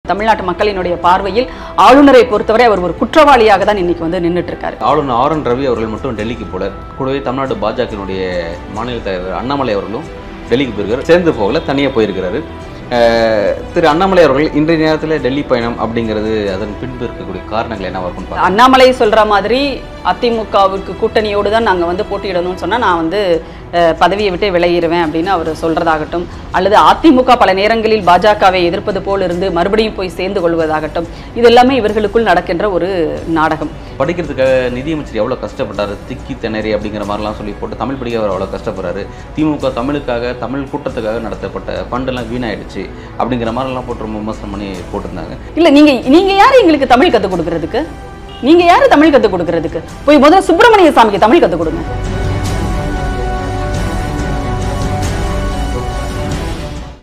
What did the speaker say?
தமிழ்நாட்டு மக்களினுடைய பார்வையில் ஆளுநரை பொறுத்தவரை அவர் ஒரு குற்றவாளியாக தான் இன்னைக்கு வந்து நின்றுட்டு இருக்காரு ஆளுநர் ஆர் என் ரவி அவர்கள் மட்டும் டெல்லிக்கு போல கூடவே தமிழ்நாடு பாஜகவினுடைய மாநில தலைவர் அண்ணாமலை அவர்களும் டெல்லிக்கு போயிருக்காரு சேர்ந்து போகல தனியாக போயிருக்கிறாரு அஹ், திரு அண்ணாமலை அவர்கள் இன்றைய நேரத்தில் டெல்லி பயணம் அப்படிங்கிறது அதன் பின்பு இருக்கக்கூடிய காரணங்கள் என்ன இருக்கும்னு பார்க்கலாம் அண்ணாமலை சொல்ற மாதிரி அதிமுகவுக்கு கூட்டணியோடு தான் நாங்க வந்து போட்டியிடணும்னு சொன்னா நான் வந்து அஹ், பதவியை விட்டு விலகிடுவேன் அப்படின்னு அவர் சொல்றதாகட்டும் அல்லது அதிமுக பல நேரங்களில் பாஜகவை எதிர்ப்பது போல் இருந்து மறுபடியும் போய் சேர்ந்து கொள்வதாகட்டும் இது எல்லாமே இவர்களுக்குள் நடக்கின்ற ஒரு நாடகம் படிக்கிறதுக்காக நிதியமைச்சர் எவ்வளோ கஷ்டப்பட்டாரு திக்கி திணறி அப்படிங்கிற மாதிரிலாம் சொல்லி போட்டு தமிழ் படிக்க அவர் அவ்வளோ கஷ்டப்படுறாரு திமுக தமிழுக்காக தமிழ் கூட்டத்துக்காக நடத்தப்பட்ட ஃபண்டெல்லாம் வீணாயிடுச்சு அப்படிங்கிற மாதிரிலாம் போட்டு ரொம்ப விமர்சனம் பண்ணி போட்டிருந்தாங்க இல்ல நீங்க நீங்க யாரு எங்களுக்கு தமிழ் கத்து கொடுக்கறதுக்கு நீங்க யாரு தமிழ் கத்து கொடுக்கறதுக்கு போய் முதல்ல சுப்பிரமணிய சாமிக்கு தமிழ் கத்து கொடுங்க